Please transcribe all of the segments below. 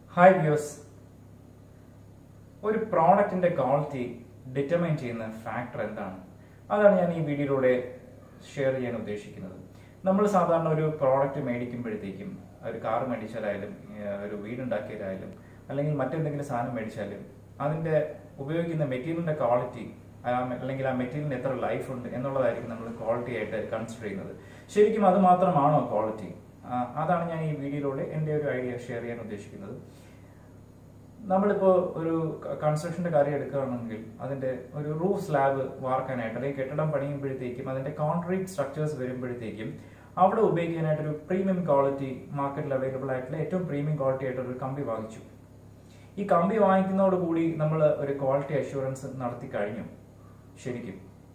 hi views ഒരു പ്രോഡക്റ്റിന്റെ quality determine ചെയ്യുന്ന ഫാക്ടർ എന്താണ് അതാണ് ഞാൻ ഈ വീഡിയോയിലൂടെ ഷെയർ ചെയ്യാൻ ഉദ്ദേശിക്കുന്നത് നമ്മൾ സാധാരണ ഒരു പ്രോഡക്റ്റ് മേടിക്കുമ്പോഴത്തേക്കും ഒരു കാർ മേടിച്ചാലായാലും ഏഹ് ഒരു വീടുണ്ടാക്കിയതായാലും അല്ലെങ്കിൽ മറ്റെന്തെങ്കിലും സാധനം മേടിച്ചാലും അതിന്റെ ഉപയോഗിക്കുന്ന മെറ്റീരിയലിന്റെ ക്വാളിറ്റി അല്ലെങ്കിൽ ആ മെറ്റീരിയലിന് എത്ര ലൈഫ് ഉണ്ട് എന്നുള്ളതായിരിക്കും നമ്മൾ ക്വാളിറ്റി ആയിട്ട് കൺസിഡർ ചെയ്യുന്നത് ശരിക്കും അത് മാത്രമാണോ ക്വാളിറ്റി അതാണ് ഞാൻ ഈ വീഡിയോയിലൂടെ എൻ്റെ ഒരു ഐഡിയ ഷെയർ ചെയ്യാൻ ഉദ്ദേശിക്കുന്നത് നമ്മളിപ്പോ ഒരു കൺസ്ട്രക്ഷന്റെ കാര്യം എടുക്കുകയാണെങ്കിൽ അതിന്റെ ഒരു റൂഫ് സ്ലാബ് വാർക്കാനായിട്ട് അല്ലെങ്കിൽ കെട്ടിടം പണിയുമ്പോഴത്തേക്കും അതിന്റെ കോൺക്രീറ്റ് സ്ട്രക്ചേഴ്സ് വരുമ്പോഴത്തേക്കും അവിടെ ഉപയോഗിക്കാനായിട്ട് ഒരു പ്രീമിയം ക്വാളിറ്റി മാർക്കറ്റിൽ അവൈലബിൾ ആയിട്ടുള്ള ഏറ്റവും പ്രീമിയം ക്വാളിറ്റി ആയിട്ടുള്ള ഒരു കമ്പി വാങ്ങിച്ചു ഈ കമ്പി വാങ്ങിക്കുന്നതോടുകൂടി നമ്മൾ ഒരു ക്വാളിറ്റി അഷ്യൂറൻസ് നടത്തി കഴിഞ്ഞു ശരിക്കും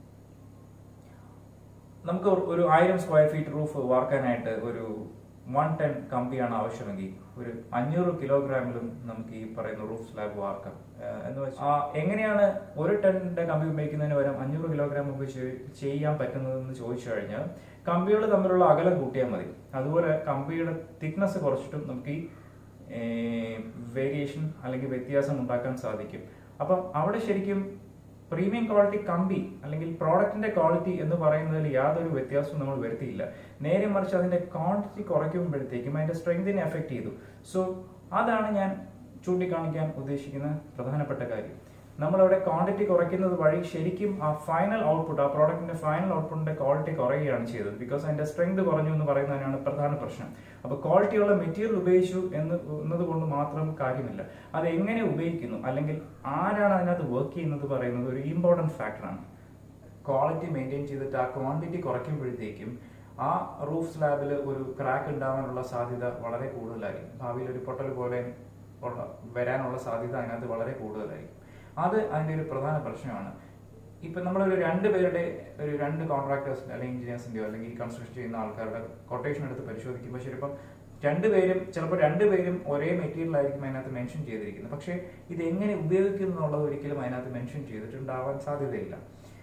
നമുക്ക് ഒരു ആയിരം സ്ക്വയർ ഫീറ്റ് റൂഫ് വാർക്കാനായിട്ട് ഒരു വൺ ടെൻ കമ്പിയാണ് ആവശ്യമെങ്കിൽ ഒരു അഞ്ഞൂറ് കിലോഗ്രാമിലും നമുക്ക് ഈ പറയുന്ന റൂഫ് സ്ലാബ് വാർക്കാം ഏഹ് എന്ന് വെച്ചാൽ എങ്ങനെയാണ് ഒരു ടണ്ണിന്റെ കമ്പി ഉപയോഗിക്കുന്നതിന് പകരം അഞ്ഞൂറ് കിലോഗ്രാം ഉപയോഗിച്ച് ചെയ്യാൻ പറ്റുന്നതെന്ന് ചോദിച്ചു കഴിഞ്ഞാൽ കമ്പികൾ തമ്മിലുള്ള അകലം കൂട്ടിയാൽ മതി അതുപോലെ കമ്പിയുടെ തിക്നെസ് കുറച്ചിട്ടും നമുക്ക് ഈ വേരിയേഷൻ അല്ലെങ്കിൽ വ്യത്യാസം ഉണ്ടാക്കാൻ സാധിക്കും അപ്പം അവിടെ ശരിക്കും പ്രീമിയം ക്വാളിറ്റി കമ്പി അല്ലെങ്കിൽ പ്രോഡക്റ്റിന്റെ ക്വാളിറ്റി എന്ന് പറയുന്നതിൽ യാതൊരു വ്യത്യാസവും നമ്മൾ വരുത്തിയില്ല നേരെ മറിച്ച് അതിന്റെ ക്വാണ്ടിറ്റി കുറയ്ക്കുമ്പോഴത്തേക്കും അതിന്റെ സ്ട്രെങ്തിനെ എഫക്ട് ചെയ്തു സോ അതാണ് ഞാൻ ചൂണ്ടിക്കാണിക്കാൻ ഉദ്ദേശിക്കുന്ന പ്രധാനപ്പെട്ട കാര്യം നമ്മളവിടെ ക്വാണ്ടിറ്റി കുറയ്ക്കുന്നത് വഴി ശരിക്കും ആ ഫൈനൽ ഔട്ട്പുട്ട് ആ പ്രോഡക്റ്റിന്റെ ഫൈനൽ ഔട്ട്പുട്ടിന്റെ ക്വാളിറ്റി കുറയുകയാണ് ചെയ്തത് ബിക്കോസ് അതിന്റെ സ്ട്രെങ്ത് കുറഞ്ഞു എന്ന് പറയുന്നതിനാണ് പ്രധാന പ്രശ്നം അപ്പൊ ക്വാളിറ്റിയുള്ള മെറ്റീരിയൽ ഉപയോഗിച്ചു എന്ന് എന്നതുകൊണ്ട് മാത്രം കാര്യമില്ല അത് എങ്ങനെ ഉപയോഗിക്കുന്നു അല്ലെങ്കിൽ ആരാണ് അതിനകത്ത് വർക്ക് ചെയ്യുന്നത് പറയുന്നത് ഒരു ഇമ്പോർട്ടന്റ് ഫാക്ടറാണ് ക്വാളിറ്റി മെയിൻറ്റെയിൻ ചെയ്തിട്ട് ആ ക്വാണ്ടിറ്റി കുറയ്ക്കുമ്പോഴത്തേക്കും ആ റൂഫ് സ്ലാബിൽ ഒരു ക്രാക്ക് ഉണ്ടാവാനുള്ള സാധ്യത വളരെ കൂടുതലായിരിക്കും ഭാവിയിൽ ഒരു പൊട്ടൽ പോലെ ഉള്ള വരാനുള്ള സാധ്യത അതിനകത്ത് വളരെ കൂടുതലായിരിക്കും അത് അതിന്റെ ഒരു പ്രധാന പ്രശ്നമാണ് ഇപ്പൊ നമ്മളൊരു രണ്ട് പേരുടെ ഒരു രണ്ട് കോൺട്രാക്ടേഴ്സിന്റെ അല്ലെങ്കിൽ എഞ്ചിനീയേഴ്സിന്റെയോ അല്ലെങ്കിൽ കൺസ്ട്രക്ഷൻ ചെയ്യുന്ന ആൾക്കാരുടെ കൊട്ടേഷൻ എടുത്ത് പരിശോധിക്കുമ്പോൾ ശരിപ്പം രണ്ടുപേരും ചിലപ്പോൾ രണ്ടുപേരും ഒരേ മെറ്റീരിയൽ ആയിരിക്കും അതിനകത്ത് മെൻഷൻ ചെയ്തിരിക്കുന്നത് പക്ഷേ ഇത് എങ്ങനെ ഉപയോഗിക്കുന്നു എന്നുള്ളത് ഒരിക്കലും അതിനകത്ത് മെൻഷൻ ചെയ്തിട്ടുണ്ടാവാൻ സാധ്യതയില്ല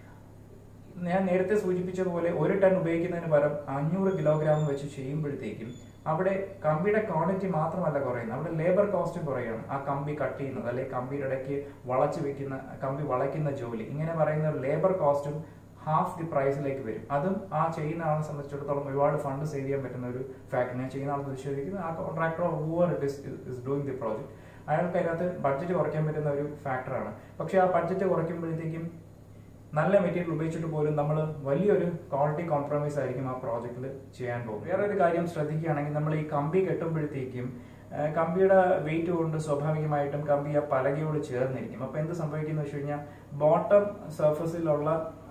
ഞാൻ നേരത്തെ സൂചിപ്പിച്ചതുപോലെ ഒരു ടൺ ഉപയോഗിക്കുന്നതിന് പകരം അഞ്ഞൂറ് കിലോഗ്രാം വെച്ച് ചെയ്യുമ്പോഴത്തേക്കും അവിടെ കമ്പിയുടെ ക്വാളിറ്റി മാത്രമല്ല കുറയുന്നത് അവിടെ ലേബർ കോസ്റ്റും കുറയുകയാണ് ആ കമ്പി കട്ട് ചെയ്യുന്നത് അല്ലെങ്കിൽ കമ്പിയുടെ ഇടയ്ക്ക് വളച്ചു വെക്കുന്ന കമ്പി വളയ്ക്കുന്ന ജോലി ഇങ്ങനെ പറയുന്ന ലേബർ കോസ്റ്റും ഹാഫ് ദി പ്രൈസിലേക്ക് വരും അതും ആ ചെയ്യുന്ന ആളെ സംബന്ധിച്ചിടത്തോളം ഒരുപാട് ഫണ്ട് സേവ് ചെയ്യാൻ പറ്റുന്ന ഒരു ഫാക്ടർ ഞാൻ ചെയ്യുന്ന ആൾ വിശ്വസിക്കുന്നത് ആ contractor whoever it is is doing the project അയാൾക്ക് അതിനകത്ത് ബഡ്ജറ്റ് കുറയ്ക്കാൻ പറ്റുന്ന ഒരു ഫാക്ടറാണ് പക്ഷെ ആ ബഡ്ജറ്റ് കുറയ്ക്കുമ്പോഴത്തേക്കും നല്ല മെറ്റീരിയൽ ഉപയോഗിച്ചിട്ട് പോലും നമ്മൾ വലിയൊരു ക്വാളിറ്റി കോംപ്രമൈസ് ആയിരിക്കും ആ പ്രോജക്റ്റിൽ ചെയ്യാൻ പോകും വേറെ ഒരു കാര്യം ശ്രദ്ധിക്കുകയാണെങ്കിൽ നമ്മൾ ഈ കമ്പി കെട്ടുമ്പോഴത്തേക്കും ആ, കമ്പിയുടെ വെയിറ്റ് കൊണ്ട് സ്വാഭാവികമായിട്ടും കമ്പി ആ പലകയോട് ചേർന്നിരിക്കും അപ്പൊ എന്ത് സംഭവിക്കുന്ന വെച്ച് കഴിഞ്ഞാൽ ബോട്ടം സർഫസിലുള്ള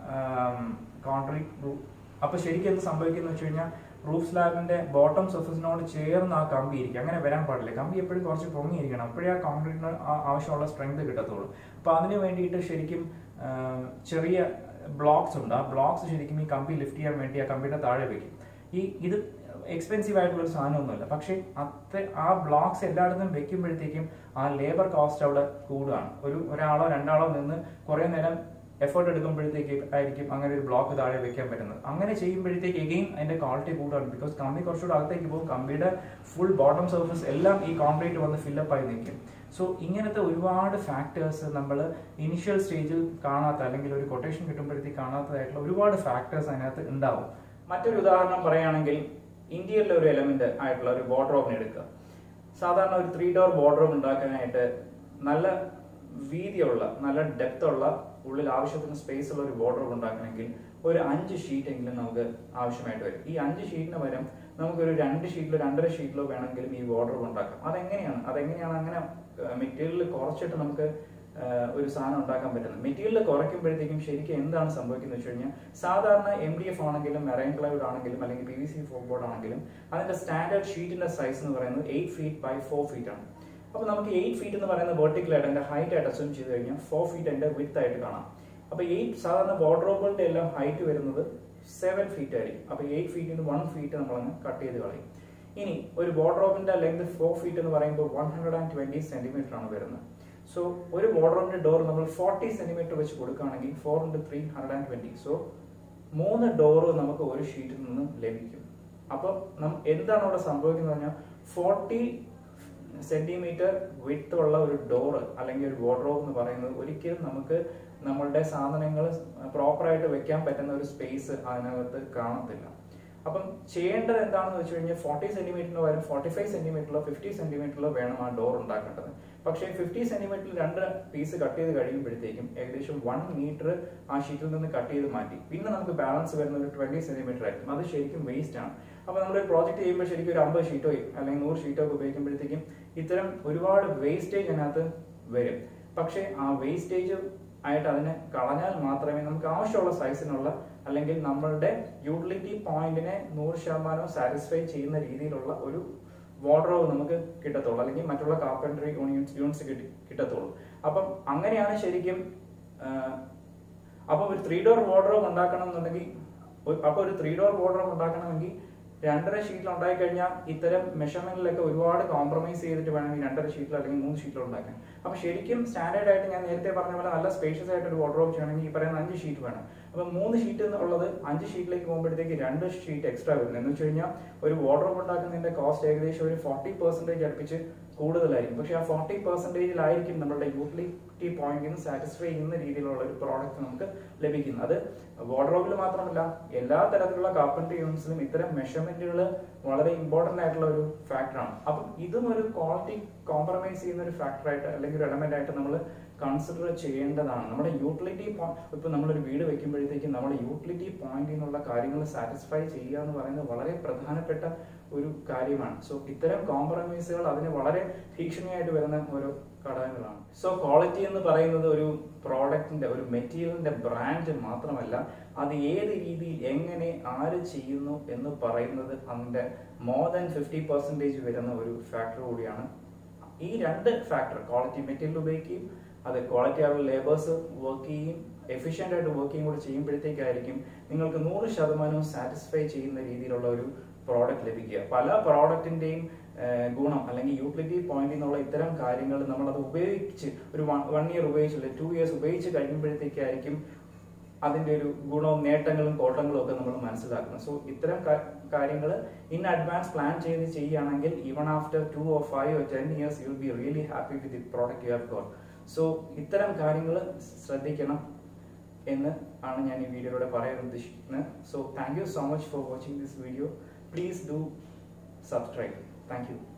കോൺക്രീറ്റ് അപ്പൊ ശരിക്കും എന്ത് സംഭവിക്കുന്ന വെച്ച് കഴിഞ്ഞാൽ റൂഫ് സ്ലാബിന്റെ ബോട്ടം സർഫസിനോട് ചേർന്ന് ആ കമ്പി ഇരിക്കും അങ്ങനെ വരാൻ പാടില്ല കമ്പി എപ്പോഴും കുറച്ച് പൊങ്ങിയിരിക്കണം അപ്പോഴേ ആ കോൺക്രീറ്റിന് ആവശ്യമുള്ള സ്ട്രെങ്ത് കിട്ടത്തുള്ളൂ അപ്പൊ അതിന് വേണ്ടിയിട്ട് ശരിക്കും ആ, ചെറിയ ബ്ലോക്സ് ഉണ്ട് ആ ബ്ലോക്സ് ശരിക്കും ഈ കമ്പി ലിഫ്റ്റ് ചെയ്യാൻ വേണ്ടി ആ കമ്പിയുടെ താഴെ വെക്കും ഈ ഇത് എക്സ്പെൻസീവ് ആയിട്ടുള്ള ഒരു സാധനമൊന്നുമല്ല പക്ഷേ അത്ര ആ ബ്ലോക്സ് എല്ലായിടത്തും വെക്കുമ്പോഴത്തേക്കും ആ ലേബർ കോസ്റ്റ് അവിടെ കൂടുകയാണ് ഒരു ഒരാളോ രണ്ടാളോ നിന്ന് കുറെ നേരം എഫേർട്ട് എടുക്കുമ്പോഴത്തേക്ക് ആയിരിക്കും അങ്ങനെ ഒരു ബ്ലോക്ക് താഴെ വെക്കാൻ പറ്റുന്നത് അങ്ങനെ ചെയ്യുമ്പോഴത്തേക്ക് എഗെയിൻ അതിന്റെ ക്വാളിറ്റി കൂടുകയാണ് ബിക്കോസ് കമ്പി കുറച്ചുകൂടെ അകത്തേക്ക് പോകും കമ്പിയുടെ ഫുൾ ബോട്ടം സർഫസ് എല്ലാം ഈ കോൺക്രീറ്റ് വന്ന് ഫില്ലപ്പ് ആയി നിൽക്കും സോ ഇങ്ങനത്തെ ഒരുപാട് ഫാക്ടേഴ്സ് നമ്മൾ ഇനിഷ്യൽ സ്റ്റേജിൽ കാണാത്ത അല്ലെങ്കിൽ ഒരു കൊട്ടേഷൻ കിട്ടുമ്പോഴത്തേക്ക് കാണാത്തതായിട്ടുള്ള ഒരുപാട് ഫാക്ടേഴ്സ് അതിനകത്ത് ഉണ്ടാവും മറ്റൊരു ഉദാഹരണം പറയുകയാണെങ്കിൽ ഇന്ത്യയിലെ ഒരു എലമെന്റ് ആയിട്ടുള്ള ഒരു വാർഡ്രോബിനെ എടുക്കുക സാധാരണ ഒരു ത്രീ ഡോർ വാർഡ്രോബ് ഉണ്ടാക്കാനായിട്ട് നല്ല വീതിയുള്ള നല്ല ഡെപ്ത് ഉള്ള ഉള്ളിൽ ആവശ്യത്തിന് സ്പേസ് ഉള്ള ഒരു വാർഡ്രോബ് ഉണ്ടാക്കണമെങ്കിൽ ഒരു അഞ്ച് ഷീറ്റ് എങ്കിലും നമുക്ക് ആവശ്യമായിട്ട് വരും ഈ അഞ്ച് ഷീറ്റിന് പകരം നമുക്കൊരു രണ്ട് ഷീറ്റിലോ രണ്ടര ഷീറ്റിലോ വേണമെങ്കിലും ഈ വാർഡ്രോബ് ഉണ്ടാക്കാം അതെങ്ങനെയാണ് അതെങ്ങനെയാണ് അങ്ങനെ മെറ്റീരിയൽ കുറച്ചിട്ട് നമുക്ക് ആ, ഒരു സാധനം ഉണ്ടാക്കാൻ പറ്റുന്നത് മെറ്റീരിയൽ കുറയ്ക്കുമ്പോഴത്തേക്കും ശരിക്കും എന്താണ് സംഭവിക്കുന്നത് വെച്ച് കഴിഞ്ഞാൽ സാധാരണ എം ഡി എഫ് ആണെങ്കിലും മെറൈൻ ക്ലൗഡ് ആണെങ്കിലും അല്ലെങ്കിൽ പി വി സി ബോർഡ് ആണെങ്കിലും അതിന്റെ സ്റ്റാൻഡേർഡ് ഷീറ്റിന്റെ സൈസ് എന്ന് പറയുന്നത് eight feet by four feet ആണ് അപ്പൊ നമുക്ക് എയ്റ്റ് ഫീറ്റ് എന്ന് പറയുന്ന വെർട്ടിക്കൽ ആയിട്ട് അതിന്റെ ഹൈറ്റ് ആയിട്ട് അസ്യൂം ചെയ്ത് കഴിഞ്ഞാൽ ഫോർ ഫീറ്റ് അതിന്റെ വിത്ത് ആയിട്ട് കാണാം അപ്പൊ എയ്റ്റ് സാധാരണ വാർഡ്രോബുകളുടെ എല്ലാം ഹൈറ്റ് വരുന്നത് സെവൻ ഫീറ്റ് ആയിരിക്കും അപ്പൊ എയ്റ്റ് ഫീറ്റിന് വൺ ഫീറ്റ് നമ്മളങ്ങ് കട്ട് ചെയ്ത് കളയും ഇനി ഒരു വാർഡ്രോബിന്റെ ലെങ്ത് ഫോർ ഫീറ്റ് എന്ന് പറയുമ്പോൾ one hundred and twenty centimetre ആണ് വരുന്നത് സോ ഒരു വാർഡ്രോബിന്റെ ഡോർ നമ്മൾ ഫോർട്ടി സെന്റിമീറ്റർ വെച്ച് കൊടുക്കുകയാണെങ്കിൽ four into three hundred and twenty so മൂന്ന് ഡോറ് നമുക്ക് ഒരു ഷീറ്റിൽ നിന്ന് ലഭിക്കും അപ്പൊ നം എന്താണ് അവിടെ സംഭവിക്കുന്നത് പറഞ്ഞാൽ ഫോർട്ടി സെന്റിമീറ്റർ വിട്ട് ഉള്ള ഒരു ഡോറ് അല്ലെങ്കിൽ ഒരു വാർഡ്രോബ് എന്ന് പറയുന്നത് ഒരിക്കലും നമുക്ക് നമ്മളുടെ സാധനങ്ങൾ പ്രോപ്പറായിട്ട് വെക്കാൻ പറ്റുന്ന ഒരു സ്പേസ് അതിനകത്ത് കാണത്തില്ല അപ്പം ചെയ്യേണ്ടത് എന്താണെന്ന് വെച്ച് കഴിഞ്ഞാൽ ഫോർട്ടി സെന്റിമീറ്ററിന് പകരം ഫോർട്ടി ഫൈവ് സെന്റിമീറ്ററിലോ ഫിഫ്റ്റി സെന്റിമീറ്ററിലോ വേണം ആ ഡോർ ഉണ്ടാക്കേണ്ടത് പക്ഷേ ഫിഫ്റ്റി സെന്റിമീറ്ററിൽ രണ്ട് പീസ് കട്ട് ചെയ്ത് കഴിയുമ്പോഴത്തേക്കും ഏകദേശം വൺ മീറ്റർ ആ ഷീറ്റിൽ നിന്ന് കട്ട് ചെയ്ത് മാറ്റി പിന്നെ നമുക്ക് ബാലൻസ് വരുന്ന ഒരു ട്വന്റി സെന്റിമീറ്റർ ആയിരിക്കും അത് ശരിക്കും വേസ്റ്റ് ആണ് അപ്പൊ നമ്മൾ പ്രോജക്റ്റ് ചെയ്യുമ്പോൾ ശരിക്കും ഒരു അമ്പത് ഷീറ്റോ അല്ലെങ്കിൽ നൂറ് ഷീറ്റോ ഒക്കെ ഉപയോഗിക്കുമ്പോഴത്തേക്കും ഇത്തരം ഒരുപാട് വേസ്റ്റേജ് അതിനകത്ത് വരും പക്ഷേ ആ വേസ്റ്റേജ് ആയിട്ട് അതിനെ കളഞ്ഞാൽ മാത്രമേ നമുക്ക് ആവശ്യമുള്ള സൈസിനുള്ള അല്ലെങ്കിൽ നമ്മളുടെ യൂട്ടിലിറ്റി പോയിന്റിനെ നൂറ് ശതമാനം സാറ്റിസ്ഫൈ ചെയ്യുന്ന രീതിയിലുള്ള ഒരു വാർഡ്രോബ് നമുക്ക് കിട്ടത്തുള്ളൂ അല്ലെങ്കിൽ മറ്റുള്ള കാർപ്പൻട്രി യൂണിറ്റ്സ് യൂണിറ്റ്സ് കിട്ടി കിട്ടത്തുള്ളൂ അപ്പം അങ്ങനെയാണ് ശരിക്കും ആഹ്, അപ്പൊ ഒരു ത്രീ ഡോർ വാർഡ്രോബ് ഉണ്ടാക്കണം എന്നുണ്ടെങ്കിൽ ഒരു- അപ്പൊ ഒരു ത്രീ ഡോർ വാർഡ്രോബ് ഉണ്ടാക്കണമെങ്കിൽ രണ്ടര ഷീറ്റിൽ ഉണ്ടായി കഴിഞ്ഞാൽ ഇത്തരം മെഷർമെന്റിലൊക്കെ ഒരുപാട് കോംപ്രമൈസ് ചെയ്തിട്ട് വേണമെങ്കിൽ രണ്ടര ഷീറ്റിൽ അല്ലെങ്കിൽ മൂന്ന് ഷീറ്റിൽ ഉണ്ടാക്കാൻ അപ്പൊ ശരിക്കും സ്റ്റാൻഡേർഡ് ആയിട്ട് ഞാൻ നേരത്തെ പറഞ്ഞ പോലെ നല്ല സ്പേഷ്യസ് ആയിട്ട് ഒരു വാർഡ്രോബ് ചെയ്യണമെങ്കിൽ ഈ പറയുന്ന അഞ്ച് ഷീറ്റ് വേണം അപ്പൊ മൂന്ന് ഷീറ്റ് എന്നുള്ളത് അഞ്ച് ഷീറ്റിലേക്ക് പോകുമ്പോഴത്തേക്ക് രണ്ട് ഷീറ്റ് എക്സ്ട്രാ വരും എന്ന് വെച്ച് കഴിഞ്ഞാൽ ഒരു വാർഡ്രോബ് ഉണ്ടാക്കുന്നതിന്റെ കോസ്റ്റ് ഏകദേശം ഒരു ഫോർട്ടി പെർസെന്റേജ് അടുപ്പിച്ച് കൂടുതലായിരിക്കും പക്ഷെ ആ ഫോർട്ടി പെർസെന്റേജിലായിരിക്കും നമ്മുടെ യൂട്ടിലിറ്റി പോയിന്റിന് സാറ്റിസ്ഫൈ ചെയ്യുന്ന രീതിയിലുള്ള ഒരു പ്രോഡക്റ്റ് നമുക്ക് ലഭിക്കുന്നത് അത് വാർഡ്രോബിൽ മാത്രമല്ല എല്ലാ തരത്തിലുള്ള കാർപ്പൻട്രി യൂണിറ്റ്സിലും ഇത്തരം മെഷർമെന്റുകൾ വളരെ ഇമ്പോർട്ടന്റ് ആയിട്ടുള്ള ഒരു ഫാക്ടറാണ് അപ്പം ഇതും ഒരു ക്വാളിറ്റി കോംപ്രമൈസ് ചെയ്യുന്ന ഒരു ഫാക്ടറായിട്ട് അല്ലെങ്കിൽ ഒരു എലമെന്റ് ആയിട്ട് നമ്മൾ കൺസിഡർ ചെയ്യേണ്ടതാണ് നമ്മുടെ യൂട്ടിലിറ്റി ഇപ്പൊ നമ്മളൊരു വീട് വെക്കുമ്പോഴത്തേക്കും നമ്മുടെ യൂട്ടിലിറ്റി പോയിന്റിൽ നിന്നുള്ള കാര്യങ്ങൾ സാറ്റിസ്ഫൈ ചെയ്യുക എന്ന് പറയുന്നത് വളരെ പ്രധാനപ്പെട്ട ഒരു കാര്യമാണ് സോ ഇത്തരം കോംപ്രമൈസുകൾ അതിന് വളരെ ഭീഷണിയായിട്ട് വരുന്ന ഓരോ ഘടകങ്ങളാണ് സോ ക്വാളിറ്റി എന്ന് പറയുന്നത് ഒരു പ്രോഡക്റ്റിന്റെ ഒരു മെറ്റീരിയലിന്റെ ബ്രാൻഡ് മാത്രമല്ല അത് ഏത് രീതിയിൽ എങ്ങനെ ആര് ചെയ്യുന്നു എന്ന് പറയുന്നത് അതിന്റെ മോർ ദാൻ ഫിഫ്റ്റി പെർസെന്റേജ് വരുന്ന ഒരു ഫാക്ടർ കൂടിയാണ് ഈ രണ്ട് ഫാക്ടർ ക്വാളിറ്റി മെറ്റീരിയൽ ഉപയോഗിക്കുകയും അത് ക്വാളിറ്റി ആയിട്ടുള്ള ലേബേഴ്സ് വർക്ക് ചെയ്യും എഫിഷ്യന്റ് ആയിട്ട് വർക്ക് ചെയ്യും കൂടി ചെയ്യുമ്പോഴത്തേക്കായിരിക്കും നിങ്ങൾക്ക് നൂറ് ശതമാനവും സാറ്റിസ്ഫൈ ചെയ്യുന്ന രീതിയിലുള്ള ഒരു പ്രോഡക്റ്റ് ലഭിക്കുക പല പ്രോഡക്റ്റിന്റെയും ഗുണം അല്ലെങ്കിൽ യൂട്ടിലിറ്റി പോയിന്റിൽ നിന്നുള്ള ഇത്തരം കാര്യങ്ങൾ നമ്മൾ അത് ഉപയോഗിച്ച് ഒരു വൺ ഇയർ ഉപയോഗിച്ചില്ല ടു ഇയേഴ്സ് ഉപയോഗിച്ച് കഴിയുമ്പോഴത്തേക്കായിരിക്കും അതിന്റെ ഒരു ഗുണവും നേട്ടങ്ങളും കോട്ടങ്ങളും ഒക്കെ നമ്മൾ മനസ്സിലാക്കുന്നത് സോ ഇത്തരം കാര്യങ്ങൾ ഇൻ അഡ്വാൻസ് പ്ലാൻ ചെയ്ത് ചെയ്യുകയാണെങ്കിൽ even after two or five or ten years you be really happy with the product you have got so ഇത്തരം കാര്യങ്ങൾ ശ്രദ്ധിക്കണം എന്ന് ആണ് ഞാൻ ഈ വീഡിയോയിലൂടെ പറയാൻ ഉദ്ദേശിക്കുന്നത് so thank you so much for watching this video please do subscribe thank U